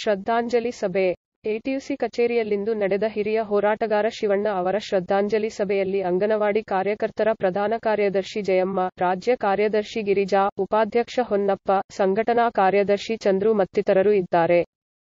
ಶ್ರದ್ಧಾಂಜಲಿ ಸಭೆ ಎಟಿಯುಸಿ ಕಚೇರಿಯಲ್ಲಿಂದು ನಡೆದ ಹಿರಿಯ ಹೋರಾಟಗಾರ ಶಿವಣ್ಣ ಅವರ ಶ್ರದ್ಧಾಂಜಲಿ ಸಭೆಯಲ್ಲಿ ಅಂಗನವಾಡಿ ಕಾರ್ಯಕರ್ತರ ಪ್ರಧಾನ ಕಾರ್ಯದರ್ಶಿ ಜಯಮ್ಮ ರಾಜ್ಯ ಕಾರ್ಯದರ್ಶಿ ಗಿರಿಜಾ ಉಪಾಧ್ಯಕ್ಷ ಹೊನ್ನಪ್ಪ ಸಂಘಟನಾ ಕಾರ್ಯದರ್ಶಿ ಚಂದ್ರು ಮತ್ತಿತರರು ಇದ್ದಾರೆ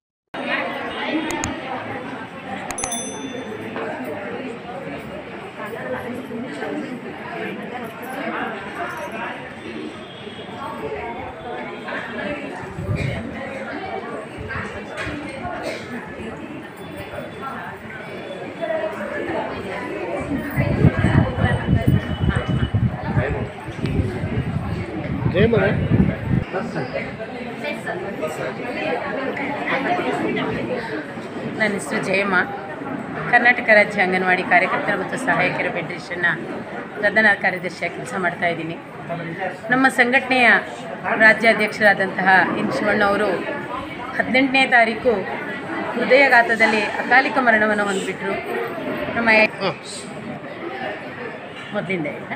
ಜಯಮನೆ ನನ್ನ ಹೆಸರು ಜಯಮ್ಮ ಕರ್ನಾಟಕ ರಾಜ್ಯ ಅಂಗನವಾಡಿ ಕಾರ್ಯಕರ್ತರ ಮತ್ತು ಸಹಾಯಕರ ಫೆಡರೇಷನ್ನ ಪ್ರಧಾನ ಕಾರ್ಯದರ್ಶಿಯಾಗಿ ಕೆಲಸ ಮಾಡ್ತಾ ಇದ್ದೀನಿ ನಮ್ಮ ಸಂಘಟನೆಯ ರಾಜ್ಯಾಧ್ಯಕ್ಷರಾದಂತಹ ಎನ್ ಶಿವಣ್ಣ ಅವರು ಹದಿನೆಂಟನೇ ತಾರೀಕು ಹೃದಯಘಾತದಲ್ಲಿ ಅಕಾಲಿಕ ಮರಣವನ್ನು ಹೊಂದಿಬಿಟ್ರು ನಮ್ಮ ಮೊದಲಿಂದ ಇಲ್ಲ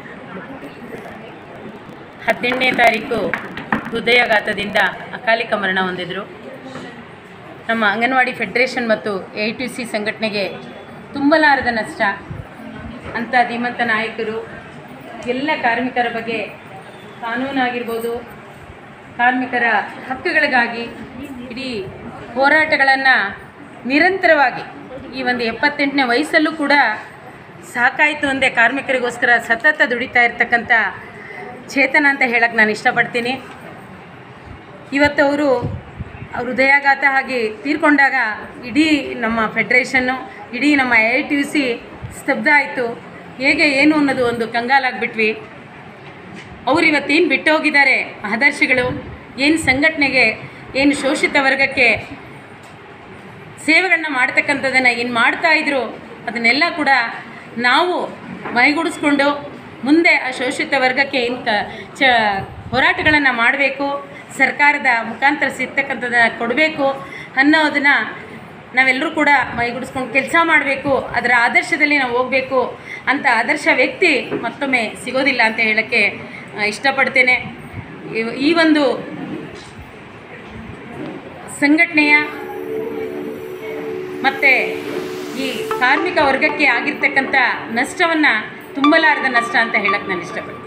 ಹದಿನೆಂಟನೇ ತಾರೀಕು ಹೃದಯಘಾತದಿಂದ ಅಕಾಲಿಕ ಮರಣ ಹೊಂದಿದರು ನಮ್ಮ ಅಂಗನವಾಡಿ ಫೆಡರೇಷನ್ ಮತ್ತು ಎ ಟಿ ಸಿ ಸಂಘಟನೆಗೆ ತುಂಬಲಾರದ ನಷ್ಟ ಅಂಥ ಧೀಮಂತ ನಾಯಕರು ಎಲ್ಲ ಕಾರ್ಮಿಕರ ಬಗ್ಗೆ ಕಾನೂನಾಗಿರ್ಬೋದು ಕಾರ್ಮಿಕರ ಹಕ್ಕುಗಳಿಗಾಗಿ ಇಡೀ ಹೋರಾಟಗಳನ್ನು ನಿರಂತರವಾಗಿ ಈ ಒಂದು ಎಪ್ಪತ್ತೆಂಟನೇ ವಯಸ್ಸಲ್ಲೂ ಕೂಡ ಸಾಕಾಯಿತು ಅಂದೆ ಕಾರ್ಮಿಕರಿಗೋಸ್ಕರ ಸತತ ದುಡಿತಾ ಇರ್ತಕ್ಕಂಥ ಚೇತನ ಅಂತ ಹೇಳಕ್ಕೆ ನಾನು ಇಷ್ಟಪಡ್ತೀನಿ ಇವತ್ತು ಅವರು ಹೃದಯಾಘಾತ ಆಗಿ ತೀರ್ಕೊಂಡಾಗ ಇಡೀ ನಮ್ಮ ಫೆಡ್ರೇಷನ್ನು ಇಡೀ ನಮ್ಮ ಎ ಟಿ ಯು ಸಿ ಸ್ತಬ್ಧ ಆಯಿತು ಹೇಗೆ ಏನು ಅನ್ನೋದು ಒಂದು ಕಂಗಾಲಾಗ್ಬಿಟ್ವಿ ಅವ್ರು ಇವತ್ತೇನು ಬಿಟ್ಟು ಹೋಗಿದ್ದಾರೆ ಆದರ್ಶಗಳು ಏನು ಸಂಘಟನೆಗೆ ಏನು ಶೋಷಿತ ವರ್ಗಕ್ಕೆ ಸೇವೆಗಳನ್ನ ಮಾಡ್ತಕ್ಕಂಥದ್ದನ್ನು ಏನು ಮಾಡ್ತಾ ಇದ್ರು ಅದನ್ನೆಲ್ಲ ಕೂಡ ನಾವು ಮೈಗೂಡಿಸ್ಕೊಂಡು ಮುಂದೆ ಆ ಶೋಷಿತ ವರ್ಗಕ್ಕೆ ಏನು ಕ ಚ ಹೋರಾಟಗಳನ್ನು ಮಾಡಬೇಕು ಸರ್ಕಾರದ ಮುಖಾಂತರ ಸಿಗ್ತಕ್ಕಂಥದ್ದನ್ನು ಕೊಡಬೇಕು ಅನ್ನೋದನ್ನು ನಾವೆಲ್ಲರೂ ಕೂಡ ಮೈಗೂಡಿಸ್ಕೊಂಡು ಕೆಲಸ ಮಾಡಬೇಕು ಅದರ ಆದರ್ಶದಲ್ಲಿ ನಾವು ಹೋಗಬೇಕು ಅಂತ ಆದರ್ಶ ವ್ಯಕ್ತಿ ಮತ್ತೊಮ್ಮೆ ಸಿಗೋದಿಲ್ಲ ಅಂತ ಹೇಳೋಕ್ಕೆ ಆ, ಇಷ್ಟಪಡ್ತೇನೆ ಈ- ಈ ಒಂದು ಸಂಘಟನೆಯ ಮತ್ತು ಈ ಕಾರ್ಮಿಕ ವರ್ಗಕ್ಕೆ ಆಗಿರ್ತಕ್ಕಂಥ ನಷ್ಟವನ್ನು ತುಂಬಲಾರದ ನಷ್ಟ ಅಂತ ಹೇಳಕ್ಕೆ ನಾನು ಇಷ್ಟಪಡ್ತೀನಿ